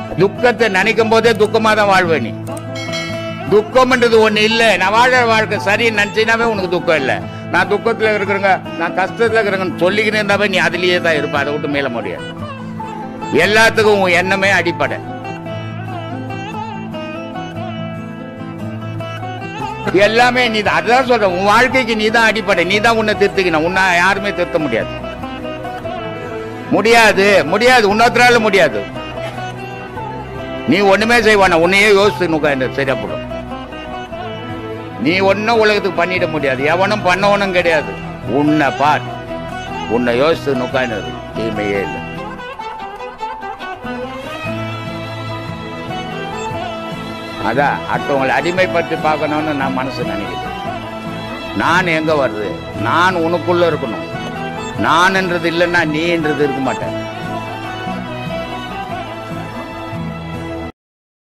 துக்கத்தை நினைக்கும் போதே துக்கமா தான் வாழ்வே நீ துக்கம்ன்றது ஒண்ணு இல்ல நான் வாழ வாழ்க்கை சரின்னு நினைச்சினாவே உனக்கு துக்கம் இல்ல நான் துக்கத்துல இருக்கிறேங்க நான் கஷ்டத்துல இருக்கிறேங்கன்னு சொல்லிக்கிட்டு இருந்தாவே நீ அதுலயே தான் இருப்ப அதை விட்டு மேல முடியாது எல்லாத்துக்கும் உன் எண்ணமே அடிப்படை எல்லாமே நீ தான் அதான் சொல்றேன் உன் வாழ்க்கைக்கு நீ தான் அடிப்படை நீ தான் உன்னை திருத்திக்கணும் உன்னை யாருமே திருத்த முடியாது முடியாது முடியாது இன்னொருத்தரால முடியாது நீ ஒண்ணுமே செய்வான உன்னையே யோசிச்சு உட்காந்து சரியா போடும் நீ ஒன்னும் உலகத்துக்கு பண்ணிட முடியாது எவனும் பண்ணவனும் கிடையாது உன்னை பார் உன்னை யோசிச்சு உட்காந்து தீமையே இல்லை அதான் அடுத்தவங்களை அடிமைப்படுத்தி பார்க்கணும்னு நான் மனசு நினைக்கிறேன் நான் எங்க வருது நான் உனக்குள்ள இருக்கணும் நான்ன்றது இல்லைன்னா நீன்றது இருக்க மாட்டேன்